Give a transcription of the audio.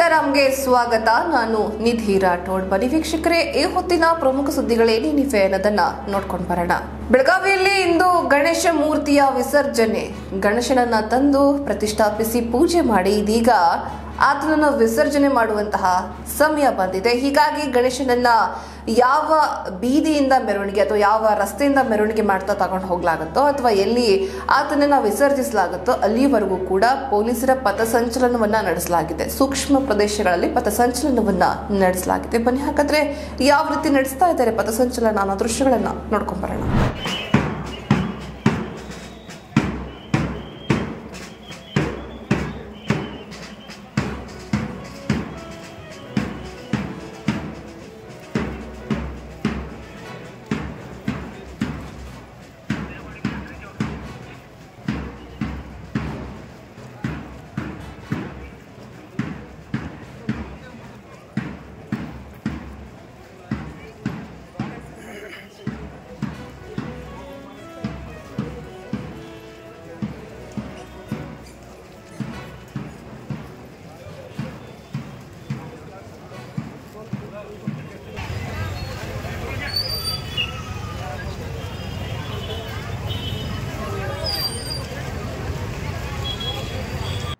ಸೀತಾರಾಮ್ಗೆ ಸ್ವಾಗತ ನಾನು ನಿಧಿ ರಾಠೋಡ್ ಬನ್ನಿ ವೀಕ್ಷಕರೇ ಈ ಹೊತ್ತಿನ ಪ್ರಮುಖ ಸುದ್ದಿಗಳೇನೇನಿವೆ ಅನ್ನೋದನ್ನ ನೋಡ್ಕೊಂಡು ಬರೋಣ ಬೆಳಗಾವಿಯಲ್ಲಿ ಇಂದು ಗಣೇಶ ಮೂರ್ತಿಯ ವಿಸರ್ಜನೆ ಗಣೇಶನನ್ನ ತಂದು ಪ್ರತಿಷ್ಠಾಪಿಸಿ ಪೂಜೆ ಮಾಡಿ ಇದೀಗ ಆತನನ್ನು ವಿಸರ್ಜನೆ ಮಾಡುವಂತಹ ಸಮಯ ಬಂದಿದೆ ಹೀಗಾಗಿ ಗಣೇಶನನ್ನ ಯಾವ ಬೀದಿಯಿಂದ ಮೆರವಣಿಗೆ ಅಥವಾ ಯಾವ ರಸ್ತೆಯಿಂದ ಮೆರವಣಿಗೆ ಮಾಡ್ತಾ ತಗೊಂಡು ಹೋಗ್ಲಾಗುತ್ತೋ ಅಥವಾ ಎಲ್ಲಿ ಆತನನ್ನ ವಿಸರ್ಜಿಸಲಾಗುತ್ತೋ ಅಲ್ಲಿವರೆಗೂ ಕೂಡ ಪೊಲೀಸರ ಪಥಸಂಚಲನವನ್ನ ನಡೆಸಲಾಗಿದೆ ಸೂಕ್ಷ್ಮ ಪ್ರದೇಶಗಳಲ್ಲಿ ಪಥಸಂಚಲನವನ್ನ ನಡೆಸಲಾಗಿದೆ ಬನ್ನಿ ಹಾಗಾದ್ರೆ ಯಾವ ರೀತಿ ನಡೆಸ್ತಾ ಇದ್ದಾರೆ ಪಥಸಂಚಲನ ಅನ್ನೋ ದೃಶ್ಯಗಳನ್ನ ನೋಡ್ಕೊಂಡ್ ಬರೋಣ